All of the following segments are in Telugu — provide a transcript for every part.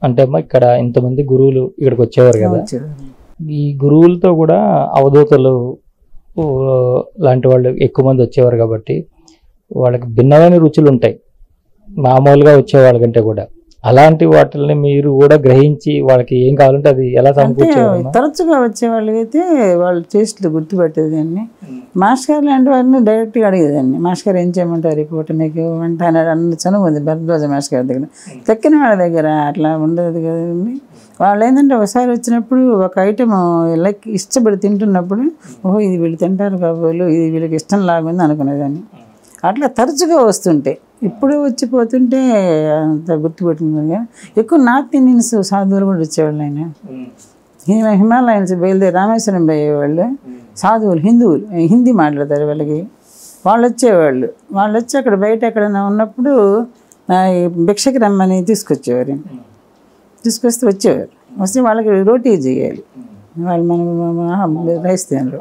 అంటే అమ్మా ఇక్కడ ఇంతమంది గురువులు ఇక్కడికి వచ్చేవారు కదా వచ్చారు. ఈ గురువులతో కూడా అవధూతలు ఊ, లాంటి వాళ్ళు ఎక్కువ మంది వచ్చేవారు కాబట్టి వాళ్ళకి భిన్నమైన రుచులు ఉంటాయి మామూలుగా వచ్చే వాళ్ళకంటే కూడా అలాంటి వాటిని మీరు కూడా గ్రహించి వాళ్ళకి ఏం కావాలంటే అది ఎలా అంటే సమకూర్చేవారమ్మా తరచుగా వచ్చే వాళ్ళకైతే వాళ్ళ టేస్ట్లు గుర్తుపెట్టేదాన్ని మాస్టర్ గారు లాంటి వారిని డైరెక్ట్గా అడిగేదాన్ని మాస్టర్ గారు ఏం చేయమంటారు రిపోర్ట్ మీకు వంట అన్నాడు అన్న చనువు ఉంది భరద్వాజ మాస్టర్ గారి దగ్గర తక్కిన వాళ్ళ దగ్గర అట్లా ఉండదు కదండి వాళ్ళు ఏంటంటే ఒకసారి వచ్చినప్పుడు ఒక ఐటమ్ లైక్ ఇష్టపడి తింటున్నప్పుడు ఓహో ఇది వీళ్ళు తింటారు కాబోలు ఇది వీళ్ళకి ఇష్టం లాగుంది అనుకునేదాన్ని అట్లా తరచుగా వస్తుంటాయి ఇప్పుడు వచ్చిపోతుంటే అంత గుర్తుపెట్టుకుంది కానీ ఎక్కువ నార్త్ ఇండియన్స్ సాధువులు కూడా వచ్చేవాళ్ళు ఆయన హిమ- హిమాలయన్స్ బయలుదేరి రామేశ్వరం పోయేవాళ్ళు సాధువులు హిందువులు హిందీ మాట్లాడతారు వాళ్ళకి వాళ్ళు వచ్చేవాళ్ళు వాళ్ళు వచ్చి అక్కడ బయట ఎక్కడైనా ఉన్నప్పుడు ఆ, ఈ భిక్షకి రమ్మని తీసుకొచ్చేవారు తీసుకొస్తే వచ్చేవారు వస్తే వాళ్ళకి రోటీ చేయాలి వాళ్ళు మనం రైస్ తినరు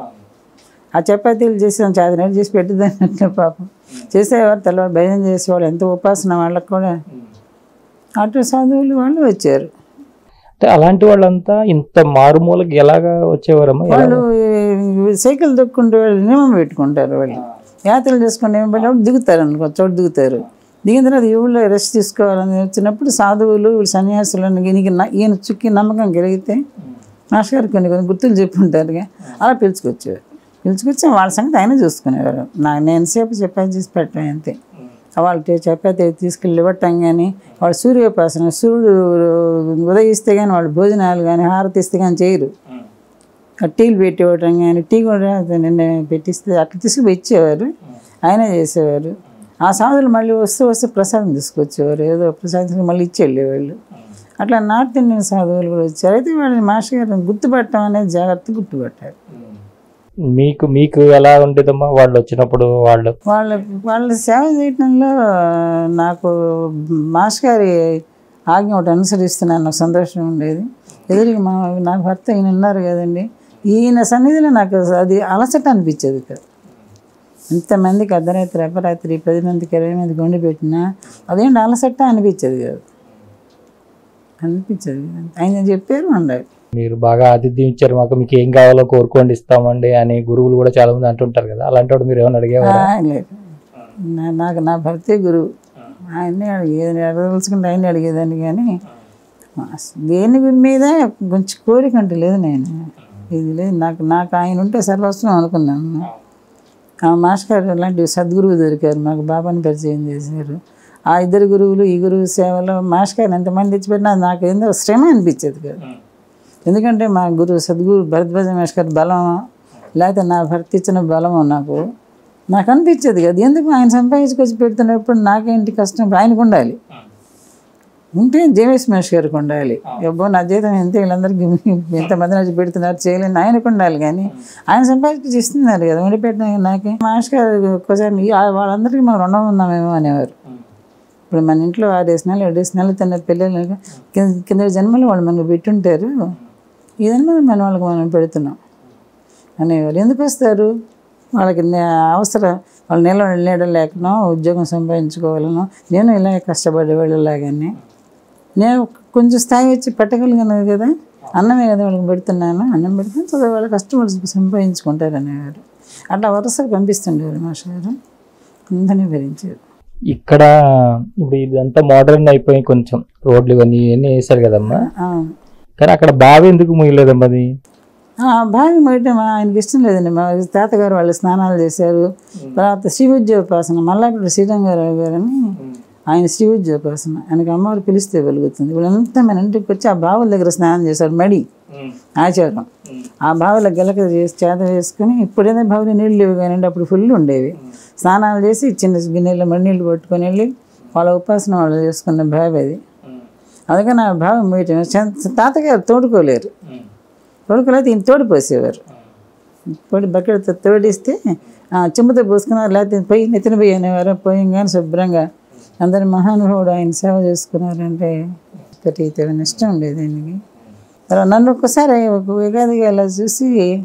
ఆ చపాతీలు చేసి చాదనట్టు చేసి పెట్టిందన్నట్టు పాపం చేసేవారు తెల్లవారు భజన చేసేవాళ్ళు ఎంత ఉపాసన వాళ్ళకి కూడా అటు సాధువులు వాళ్ళు వచ్చారు అంటే అలాంటి వాళ్ళంతా ఇంత మారుమూలకి ఎలాగా వచ్చేవారమ్మా ఎలా- వాళ్ళు ఈ సైకిల్ దొక్కుంటే వాళ్ళు నియమం పెట్టుకుంటారు వాళ్ళు యాత్రలు చేసుకుని నియమం పెట్టినప్పుడు దిగుతారు అనుకో చోటు దిగుతారు దిగిన తర్వాత ఈ ఊళ్ళో రెస్ట్ తీసుకోవాలని వచ్చినప్పుడు సాధువులు వీళ్ళు సన్యాసులను ఈయనకి న- ఈయన చుక్కి నమ్మకం కలిగితే మాస్టర్ గారు కొన్ని కొన్ని గుర్తులు చెప్పుంటారుగా అలా పిలుచుకొచ్చేవారు పిలుచుకొచ్చి వాళ్ళ సంగతి ఆయన చూసుకునేవారు నా నేను సేపు చపాతి చేసి పెట్టాను అంతే వాళ్ళు టే- చపాతి తీసుకెళ్ళి ఇవ్వటం కానీ వాళ్ళు సూర్యోపాసన సూర్యుడు ఉదయిస్తే కానీ వాళ్ళు భోజనాలు కానీ హారతి ఇస్తే కానీ చేయరు ఆ టీలు పెట్టి ఇవ్వటం కానీ టీ కూడా నిన్న పెట్టిస్తే అట్లా తీసుకుపోయి ఇచ్చేవారు ఆయన చేసేవారు ఆ సాధువులు మళ్ళీ వస్తూ వస్తే ప్రసాదం తీసుకొచ్చేవారు ఏదో ప్రసాదం తీసుకొని మళ్ళీ ఇచ్చి వెళ్ళేవాళ్ళు అట్లా నార్త్ ఇండియన్ సాధువులు కూడా వచ్చారు అయితే వాళ్ళని మాస్టర్ గారు గుర్తుపట్టడం అనేది జాగ్రత్త గుర్తుపట్టారు మీకు మీకు ఎలా ఉండేదమ్మా వాళ్ళు వచ్చినప్పుడు వాళ్ళు వాళ్ళ వాళ్ళ సేవ చేయటంలో నాకు మాస్టర్ గారి ఆజ్ఞ ఒకటి అనుసరిస్తున్నాను నాకు సంతోషం ఉండేది ఎదురుగా మా నా భర్త ఈయన ఉన్నారు కదండి ఈయన సన్నిధిలో నాకు అది అలసట అనిపించేది కాదు ఎంతమందికి అర్ధరాత్రి అపరాత్రి పది మందికి ఇరవై మందికి వండి పెట్టినా అదేంటి అలసట అనిపించేది కాదు అనిపించేది కాదు. ఆయన చెప్పారు ఉండాలి మీరు బాగా ఆతిథ్యం ఇచ్చారు మాకు మీకు ఏం కావాలో కోరుకోండి ఇస్తామండి అని గురువులు కూడా చాలా మంది అంటుంటారు కదా అలాంటి వాడు మీరు ఏమైనా అడిగేవారా ఆ, లేదు నా- నాకు నా భర్తే గురువు ఆయన్నే అడిగేది అడగదలుచుకుంటే ఆయన్ని అడిగేదాన్ని కానీ దేని మీద కొంచెం కోరిక అంటే లేదు నేను ఇది లేదు నాకు నాకు ఆయన ఉంటే సర్వస్వం అనుకున్నాను ఆ మాస్టర్ గారు లాంటి సద్గురువు దొరికారు మాకు బాబాని పరిచయం చేశారు ఆ ఇద్దరు గురువులు ఈ గురువు సేవలో మాస్టర్ గారు ఎంతమంది తెచ్చిపెట్టినా నాకు ఏందో శ్రమ అనిపించేది కాదు ఎందుకంటే మా గురువు సద్గురు భరద్వాజ మాస్టర్ గారి బలం లేకపోతే నా భర్త ఇచ్చిన బలము నాకు నాకు అనిపించేది కదా ఎందుకు ఆయన సంపాదించుకొచ్చి పెడుతున్నప్పుడు నాకేంటి కష్టం ఆయనకు ఉండాలి ఉంటే జేవేస్ మహేష్ గారికి ఉండాలి అబ్బో నా జీతం ఎంత వీళ్ళందరికీ ఎంతమంది నుంచి పెడుతున్నారు చేయలేని ఆయనకు ఉండాలి కానీ ఆయన సంపాదించి ఇస్తున్నారు కదా ఉండి పెట్టిన నాకే మహేష్ గారు ఒక్కసారి ఈ- ఆ వాళ్ళందరికీ మనం రుణం ఉన్నామేమో అనేవారు ఇప్పుడు మన ఇంట్లో ఆరేసి నెలలు ఏడేసి నెలలు తిన్న పిల్లలు కింద కింద జన్మలు వాళ్ళు మనకు పెట్టుంటారు ఈ జన్మలు మన వాళ్ళకి మనం పెడుతున్నాం అనేవారు ఎందుకు వస్తారు వాళ్ళకి నే- అవసరం వాళ్ళు నిల నీడ లేకనో ఉద్యోగం సంపాదించుకోవాలనో నేను ఇలా కష్టపడే వాళ్ళలాగానే నేను కొంచెం స్థాయి వచ్చి పెట్టగలిగాను కదా అన్నమే కదా వాళ్ళకి పెడుతున్నాను అన్నం పెడితే చదువు వాళ్ళు కష్టపడి సంపాదించుకుంటారు అనేవారు అట్లా వరుసగా పంపిస్తుండేవారు మాస్టర్ గారు అందరినీ భరించారు ఇక్కడ ఇప్పుడు ఇదంతా మోడర్న్ అయిపోయి కొంచెం రోడ్లు ఇవన్నీ ఇవన్నీ వేశారు కదమ్మా ఆ. కానీ అక్కడ బావి ఎందుకు ముయ్యలేదమ్మా అది ఆ, బావి మొయ్యటం ఆయనకి ఇష్టం లేదండి మా తాతగారు వాళ్ళు స్నానాలు చేశారు తర్వాత శ్రీవిద్యోపాసన మల్లాపల్లి శ్రీరంగారావు గారని ఆయన శ్రీవిద్యోపాసన ఆయనకి అమ్మవారు పిలిస్తే వెలుగుతుంది వీళ్ళంతా మన ఇంటికి వచ్చి ఆ బావుల దగ్గర స్నానం చేశారు మడి ఆచారం ఆ బావిలో గెలక చేసి చేత వేసుకుని ఇప్పుడైనా బావిలో నీళ్ళు లేవు కానీ అప్పుడు ఫుల్ ఉండేవి స్నానాలు చేసి చిన్న గిన్నెలో మడి నీళ్ళు పట్టుకొని వెళ్ళి వాళ్ళ ఉపాసన వాళ్ళు చేసుకున్న బావి అది అందుకని ఆ బావి మొయ్యటం చ- తాతగారు తోడుకోలేరు తోడుకోలేదు ఈయన తోడు పోసేవారు పొడి బకెట్తో తోడిస్తే ఆ, చెంబుతో పోసుకున్నారు లేకపోతే పొయ్యి నెత్తిన పొయ్యి అనేవారు పోయంగానే శుభ్రంగా అందరి మహానుభావుడు ఆయన సేవ చేసుకున్నారంటే ఒకటి తెలియని ఇష్టం ఉండేది ఆయనకి తర్వాత నన్ను ఒక్కసారి ఒక ఉగాదిగా ఇలా చూసి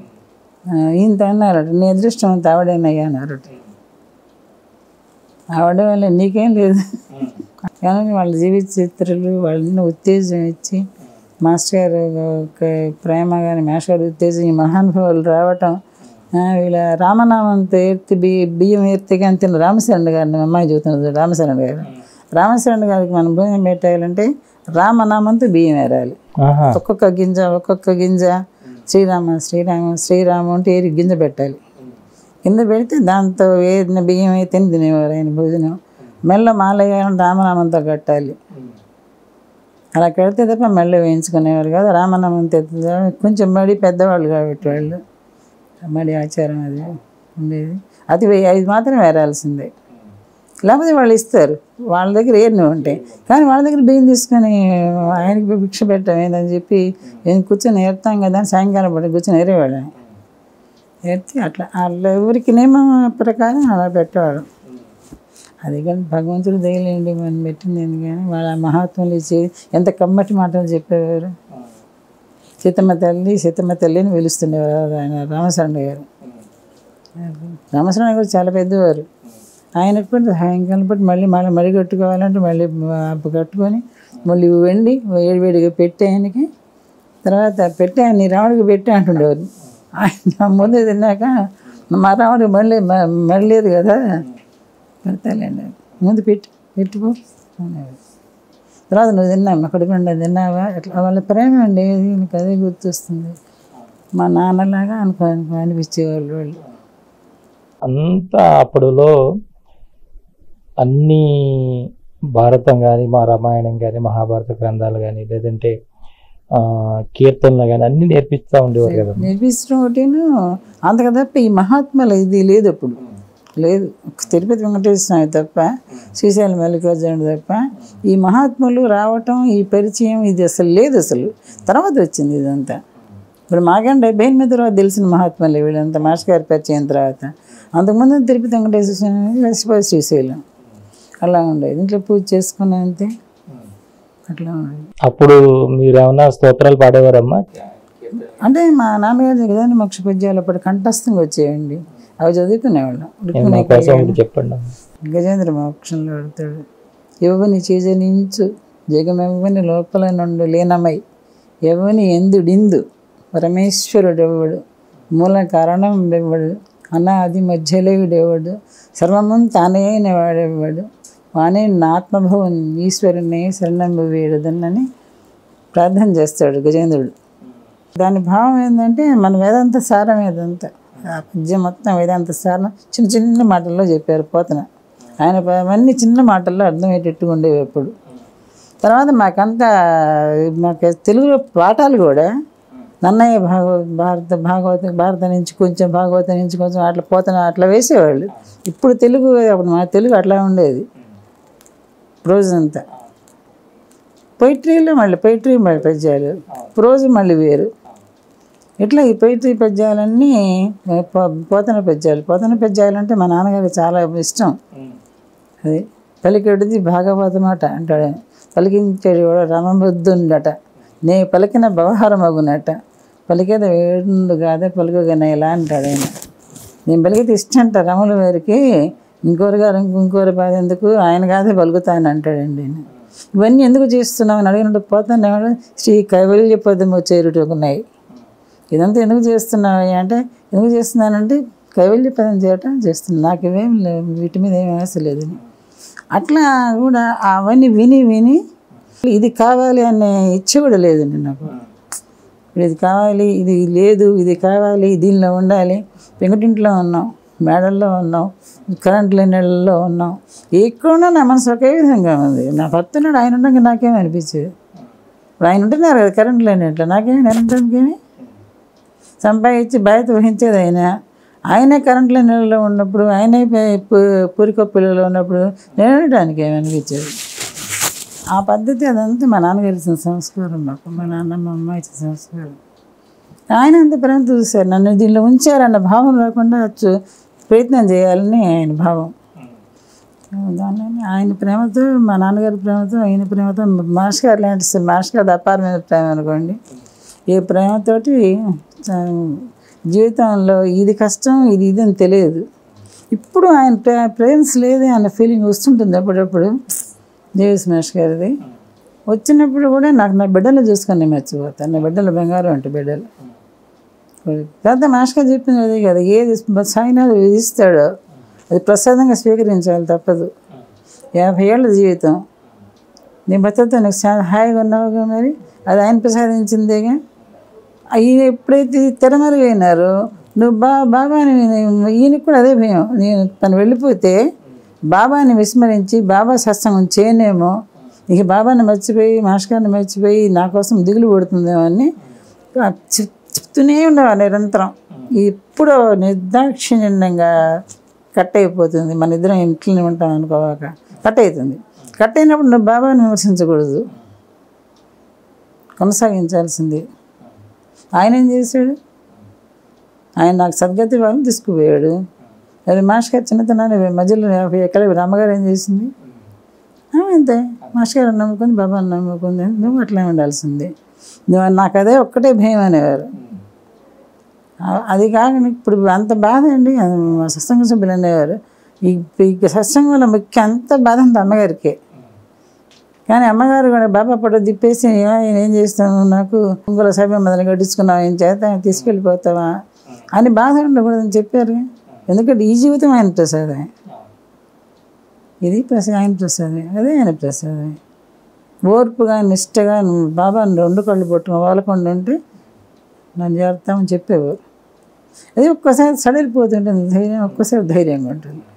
ఆ, ఈయనతో అన్నారట నీ అదృష్టం అంత ఆవిడేనయ్యా అన్నారట ఆవిడ వల్ల నీకేం లేదు కానీ వాళ్ళ జీవిత చిత్రాలు వాళ్ళని ఉత్తేజం ఇచ్చి మాస్టర్ గారు ఒక ప్రేమ కానీ మాస్టర్ గారు ఉత్తేజం ఈ మహానుభావులు రావటం ఆ, వీళ్ళ రామనామంతో ఏర్తి బి బియ్యం ఏర్తి కానీ తిన్న రామశరణ్ గారిని మా అమ్మాయి చూస్తున్నది రామశరణ్ గారు రామశరణ్ గారికి మనం భోజనం పెట్టాలంటే రామనామంతో బియ్యం ఏరాలి ఆహా ఒక్కొక్క గింజ ఒక్కొక్క గింజ శ్రీరామ శ్రీరామ శ్రీరామ అంటే ఏరి గింజ పెట్టాలి కింద పెడితే దాంతో వేడిన బియ్యం అయితే తినేవారు ఆయన భోజనం మెల్ల మాలయ్యాలని రామనామంతో కట్టాలి అలా కడితే తప్ప మెల్ల వేయించుకునేవారు కాదు రామనామంతో ఎత్తుదా కొంచెం మడి పెద్దవాళ్ళు కాబట్టి వాళ్ళు మడి ఆచారం అది ఉండేది అది వెయ్యి ఐదు మాత్రం వేరాల్సిందే లేకపోతే వాళ్ళు ఇస్తారు వాళ్ళ దగ్గర ఏర్ని ఉంటాయి కానీ వాళ్ళ దగ్గర బియ్యం తీసుకొని ఆయనకి భిక్ష పెట్టాం ఏందని చెప్పి నేను కూర్చొని ఏరుతాం కదా అని సాయంకాలం పడి కూర్చొని ఏరేవాడు ఆయన ఏర్తి అట్లా వాళ్ళ ఎవరికి నియమం ప్రకారం అలా పెట్టేవాడు అది కానీ భగవంతుడు దయలేండి మనం పెట్టింది ఏంది కానీ వాళ్ళ మహాత్ములు ఇచ్చి ఎంత కమ్మటి మాటలు చెప్పేవారు సీతమ్మ తల్లి సీతమ్మ తల్లిని పిలుస్తుండేవారు ఆయన రామచంద్ర గారు రామచంద్ర గారు చాలా పెద్దవారు ఆయనకు కూడా సాయంకాలం పూట మళ్ళీ మళ్ళీ మడి కట్టుకోవాలంటే మళ్ళీ అప్పు కట్టుకొని మళ్ళీ వెండి వేడివేడిగా పెట్టి ఆయనకి తర్వాత పెట్టి ఆయన రాముడికి పెట్టి అంటుండేవారు ఆయన ముందు తిన్నాక మా రాముడికి మళ్ళీ మ- మళ్ళలేదు కదా పెడతాలేండి ముందు పెట్టి పెట్టిపో అనేవారు. తర్వాత నువ్వు తిన్నావు మా కొడుకుండా తిన్నావా అట్లా వాళ్ళ ప్రేమ అండి నాకు అదే గుర్తొస్తుంది మా నాన్నలాగా అనుకో అనుకో అనిపించేవాళ్ళు వాళ్ళు అంతా అప్పుడులో అన్ని భారతం కానీ మా రామాయణం కానీ మహాభారత గ్రంథాలు కానీ లేదంటే ఆ, కీర్తనలు కానీ అన్ని నేర్పిస్తూ ఉండేవారు కదా నేర్పించడం ఒకటిను అంతకు తప్ప ఈ మహాత్మల ఇది లేదు అప్పుడు లేదు తిరుపతి వెంకటేశ్వర స్వామి తప్ప శ్రీశైలం మల్లికార్జునుడు తప్ప ఈ మహాత్ములు రావటం ఈ పరిచయం ఇది అసలు లేదు అసలు తర్వాత వచ్చింది ఇదంతా ఇప్పుడు మాకంటే బెయిన్ మీద తర్వాత తెలిసిన మహాత్ములు వీళ్ళంతా మాస్టర్ గారి పరిచయం తర్వాత అంతకుముందు తిరుపతి వెంకటేశ్వర స్వామి వెసిపోయి శ్రీశైలం అలా ఉండేది ఇంట్లో పూజ చేసుకున్నా అంతే అట్లా ఉండేది అప్పుడు మీరు ఏమన్నా స్తోత్రాలు పాడేవారమ్మా అంటే మా నాన్నగారి దగ్గర మోక్ష పద్యాలు అప్పుడు కంఠస్థంగా వచ్చేయండి అవి చదువుకునేవాళ్ళం మా కోసం ఒకటి చెప్పండి అమ్మా. గజేంద్ర మోక్షంలో అడుగుతాడు ఎవని చేజనించు జగమెవ్వని లోపల నుండి లీనమై ఎవని ఎందుడిందు పరమేశ్వరుడెవడు మూల కారణం ఎవడు అనాది మధ్యలేయుడెవడు సర్వము తానే అయిన వాడెవడు వానే నా ఆత్మభవన్ ఈశ్వరుని శరణంబు వేడదన్నని ప్రార్థన చేస్తాడు గజేంద్రుడు దాని భావం ఏంటంటే మన వేదాంత సారం ఏదంతా ఆ పద్యం మొత్తం వేదాంత సారం చిన్న చిన్న మాటల్లో చెప్పారు పోతన ఆయన ప- అవన్నీ చిన్న మాటల్లో అర్థమయ్యేటట్టుగా ఉండేవి ఎప్పుడు తర్వాత మాకంతా మాకు తెలుగులో పాఠాలు కూడా నన్నయ్య భాగవ భారత భాగవత భారత నుంచి కొంచెం భాగవత నుంచి కొంచెం అట్లా పోతన అట్లా వేసేవాళ్ళు ఇప్పుడు తెలుగు అప్పుడు మా తెలుగు అట్లా ఉండేది రోజంతా పొయిట్రీలో మళ్ళీ పొయిట్రీ మళ్ళీ పద్యాలు ప్రోజు మళ్ళీ వేరు ఇట్లా ఈ పొయిట్రీ పద్యాలన్నీ పో- పోతన పద్యాలు పోతన పద్యాలు అంటే మా నాన్నగారికి చాలా ఇష్టం అది పలికెడిది భాగవతమాట అంటాడు ఆయన. పలికించేది కూడా రమబుద్ధుండట నే పలికిన వ్యవహారమగునట పలికేది వేడుండు కాదే పలుకగనేలా అంటాడు ఆయన నేను పలికితే ఇష్టం అంట రమల వారికి ఇంకోరు గారు ఇంకోరి బాధ ఎందుకు ఆయన కాదే పలుకుతాను అంటాడండి ఆయన ఇవన్నీ ఎందుకు చేస్తున్నావు అని అడిగినట్టు పోతాను శ్రీ కైవల్య పదము చేరుటకున్నాయి ఇదంతా ఎందుకు చేస్తున్నావు అంటే ఎందుకు చేస్తున్నానంటే కైవల్య పదం చేయటం చేస్తున్నాను నాకు ఇవేం లేవు వీటి మీద ఏం ఆశ లేదని అట్లా కూడా అవన్నీ విని విని ఇది కావాలి అనే ఇచ్చ కూడా లేదండి నాకు ఇప్పుడు ఇది కావాలి ఇది లేదు ఇది కావాలి దీనిలో ఉండాలి పెంకుటింట్లో ఉన్నాం మేడల్లో ఉన్నాం కరెంట్ లేని నెలల్లో ఉన్నాం ఎక్కడున్నా నా మనసు ఒకే విధంగా ఉంది నా భర్త ఉన్నాడు ఆయన ఉండగా నాకేం అనిపించేది ఇప్పుడు ఆయన ఉంటున్నారు కదా కరెంట్ లేని ఇంట్లో నాకేమి నేను ఏమి సంపాదించి బాధ్యత వహించేది ఆయన ఆయనే కరెంట్లో నీళ్ళలో ఉన్నప్పుడు ఆయనే పూరికొప్పిలలో ఉన్నప్పుడు నేనడానికి ఏమనిపించేది ఆ పద్ధతి అదంతా మా నాన్నగారి ఇచ్చిన సంస్కారం మాకు మా నాన్న మా అమ్మ ఇచ్చిన సంస్కారం ఆయన అంత ప్రేమ చూశారు నన్ను దీనిలో ఉంచారన్న భావం లేకుండా చూ- ప్రయత్నం చేయాలని ఆయన భావం దానిలోనే ఆయన ప్రేమతో మా నాన్నగారి ప్రేమతో ఆయన ప్రేమతో మాస్ గారు లాంటి మాస్ గారి అపారమైన ప్రేమ అనుకోండి ఏ ప్రేమతోటి ఆ, జీవితంలో ఇది కష్టం ఇది ఇది అని తెలియదు ఇప్పుడు ఆయన ప్రే ప్రేమ్స్ లేదే అన్న ఫీలింగ్ వస్తుంటుంది అప్పుడప్పుడు దేవిస్ మేష్ గారిది వచ్చినప్పుడు కూడా నాకు నా బిడ్డలు చూసుకొని నేను మర్చిపోతాను నా బిడ్డలు బంగారం అంటే బిడ్డలు పెద్ద మాస్టర్ చెప్పింది అదే కదా ఏది సాయినాథ్ విధిస్తాడో అది ప్రసాదంగా స్వీకరించాలి తప్పదు యాభై ఏళ్ళ జీవితం నీ భర్తతో నీకు చాలా హాయిగా ఉన్నావుగా మరి అది ఆయన ప్రసాదించిందేగా ఈయన ఎప్పుడైతే తెరమరుగైనారో నువ్వు బా బాబాని ఈయనకు కూడా అదే భయం నేను తను వెళ్ళిపోతే బాబాని విస్మరించి బాబా సత్సంగం చేయనేమో ఇక బాబాని మర్చిపోయి మాస్టర్ని మర్చిపోయి నా కోసం దిగులు పడుతుందేమో అని చెప్- చెప్తూనే ఉండేవారు నిరంతరం ఇప్పుడు నిర్దాక్షిణ్యంగా కట్ అయిపోతుంది మన ఇద్దరం ఇంట్లోనే ఉంటాం అనుకోవాక కట్ అవుతుంది కట్ అయినప్పుడు నువ్వు బాబాని విమర్శించకూడదు కొనసాగించాల్సింది ఆయన ఏం చేశాడు ఆయన నాకు సద్గతి వాళ్ళని తీసుకుపోయాడు అది మాస్టర్ గారు చిన్నతనాన్ని మధ్యలో యాభై ఎక్కడ అమ్మగారు ఏం చేసింది ఆమె అంతే మాస్టర్ గారు నమ్ముకుంది బాబాని నమ్ముకుంది నువ్వు అట్లా ఉండాల్సింది నువ్వు నాకు అదే ఒక్కటే భయం అనేవారు ఆ- అది కాక ఇప్పుడు అంత బాధ అండి అది మా సత్సంగ సభ్యులు అనేవారు ఈ ఈ సత్సంగంలో ముఖ్య అంత బాధ అంత అమ్మగారికే కానీ అమ్మగారు కూడా బాబా పట్టు తిప్పేసి "ఏ, నేను ఏం చేస్తాను నాకు ఇంకోల సభ్యం మొదలు కట్టించుకున్నావు ఏం చేత తీసుకెళ్ళిపోతావా అని బాధ ఉండకూడదని చెప్పారు ఎందుకంటే ఈ జీవితం ఆయన ప్రసాదమే ఇది ప్రసాదం ఆయన ప్రసాదమే అదే ఆయన ప్రసాదమే ఓర్పుగా నిష్టగా నువ్వు బాబా రెండు కళ్ళు పట్టుకుని వాళ్ళకుండా ఉంటే నన్ను చేస్తామని చెప్పేవారు అది ఒక్కసారి సడలిపోతుంటుంది ధైర్యం ఒక్కసారి ధైర్యంగా ఉంటుంది